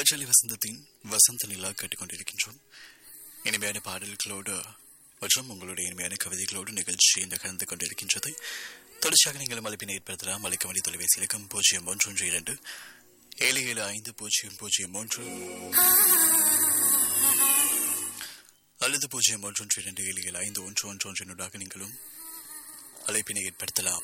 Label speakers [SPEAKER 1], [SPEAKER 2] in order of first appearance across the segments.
[SPEAKER 1] காற்றலி வசந்தத்தின் வசந்த நிலா கேட்டுக்கொண்டிருக்கின்றோம் இனிமையான பாடல்களோடு மற்றும் உங்களுடைய இனிமையான கவிதைகளோடு நிகழ்ச்சி நகர்ந்து கொண்டிருக்கின்றது தொடர்ச்சியாக நீங்கள் அழைப்பினை ஏற்படுத்தலாம் அழைக்க வேண்டிய தொலைபேசி இலக்கம் பூஜ்ஜியம் ஒன்று ஒன்று இரண்டு ஏழு ஏழு ஐந்து பூஜ்ஜியம் பூஜ்ஜியம் மூன்று அல்லது பூஜ்ஜியம் ஒன்று ஒன்று இரண்டு ஏழு ஏழு ஐந்து ஒன்று ஒன்று ஒன்றினூடாக நீங்களும் அழைப்பினை ஏற்படுத்தலாம்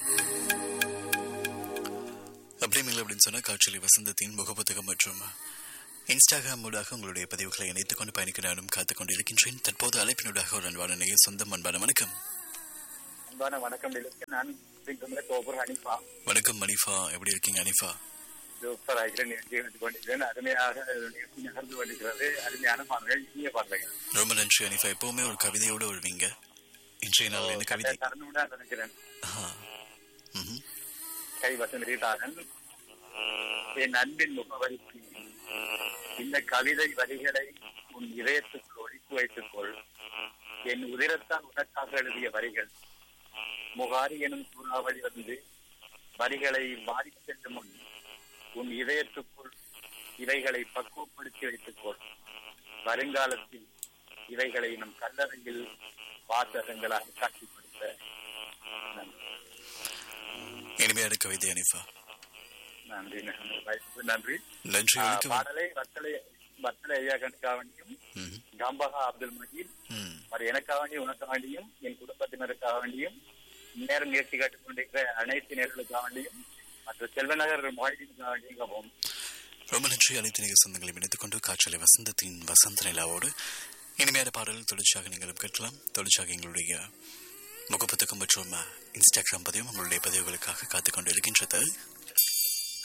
[SPEAKER 1] அப்படிங்களா அப்படின்னு சொன்னால் காற்றலி வசந்தத்தின் முகப்புத்தகம் மற்றும் இன்ஸ்டாகிராம் ஊடாக உங்களுடைய பதிவுகளை இணைத்துக் கொண்டு பயணிக்க நானும் காத்துக் கொண்டிருக்கின்றேன் தற்போது அழைப்பினூடாக ஒரு அன்பான நேய சொந்தம் அன்பான வணக்கம்
[SPEAKER 2] அன்பான வணக்கம் நிலவுக்கு நான் பின்தொடர கோபுர அனிஃபா
[SPEAKER 1] வணக்கம் அனிஃபா எப்படி இருக்கீங்க அனிஃபா
[SPEAKER 2] சூப்பர் ஆகிற நிகழ்ச்சி எடுத்துக் கொண்டிருக்கிறேன் அருமையாக நிகழ்ச்சி நகர்ந்து கொண்டிருக்கிறது அருமையான பாடல்கள் இனிய பாடல்கள்
[SPEAKER 1] ரொம்ப நன்றி அனிஃபா எப்பவுமே ஒரு கவிதையோடு வருவீங்க இன்றைய நாள் என்ன கவிதை
[SPEAKER 2] தரணும்னு நினைக்கிறேன்
[SPEAKER 1] ஆஹா. ம்ஹும்.
[SPEAKER 2] கை வசந்திரிதாகன் என் அன்பின் முகவரிக்கு இந்த கவிதை வரிகளை உன் இதயத்துக்குள் ஒழித்து வைத்துக் கொள் என் உதிரத்தால் உனக்காக எழுதிய வரிகள் முகாரி எனும் சூறாவளி வந்து வரிகளை மாறி சென்று முன் உன் இதயத்துக்குள் இவைகளை பக்குவப்படுத்தி வைத்துக் கொள் வருங்காலத்தில் இவைகளை நம் கல்லறையில் வாசகங்களாக காட்சிப்படுத்த நன்றி.
[SPEAKER 1] இனிமையான கவிதை அனிஃபா
[SPEAKER 2] நன்றி நன்றி வாய்ப்புக்கு நன்றி
[SPEAKER 1] நன்றி
[SPEAKER 2] ஆ,
[SPEAKER 1] வணக்கம்
[SPEAKER 2] பாடலை வத்தலை வத்தலை ஐயா கணக்காவண்டியும்
[SPEAKER 1] ம்ஹும்.
[SPEAKER 2] கம்பகா அப்துல் மஜீத்
[SPEAKER 1] ம்.
[SPEAKER 2] அது எனக்காக வேண்டியும் உனக்காக வேண்டியும் என் குடும்பத்தினருக்காக வேண்டியும் நேரம் முயற்சி கேட்டுக் கொண்டிருக்கிற அனைத்து நேர்களுக்காக வேண்டியும் மற்றும் செல்வநகர் மாநிலத்துக்காக வேண்டியும் கபோம்
[SPEAKER 1] ரொம்ப நன்றி அனைத்து நிகழ் சொந்தங்களை இணைத்துக் கொண்டு காற்றலை வசந்தத்தின் வசந்த நிலாவோடு இனிமையான பாடல் தொடர்ச்சியாக நீங்களும் கேட்கலாம் தொடர்ச்சியாக எங்களுடைய முகப்புத்தகம் மற்றும் இன்ஸ்டாகிராம் பதிவும் உங்களுடைய பதிவுகளுக்காக காத்துக் கொண்டு இருக்கின்றது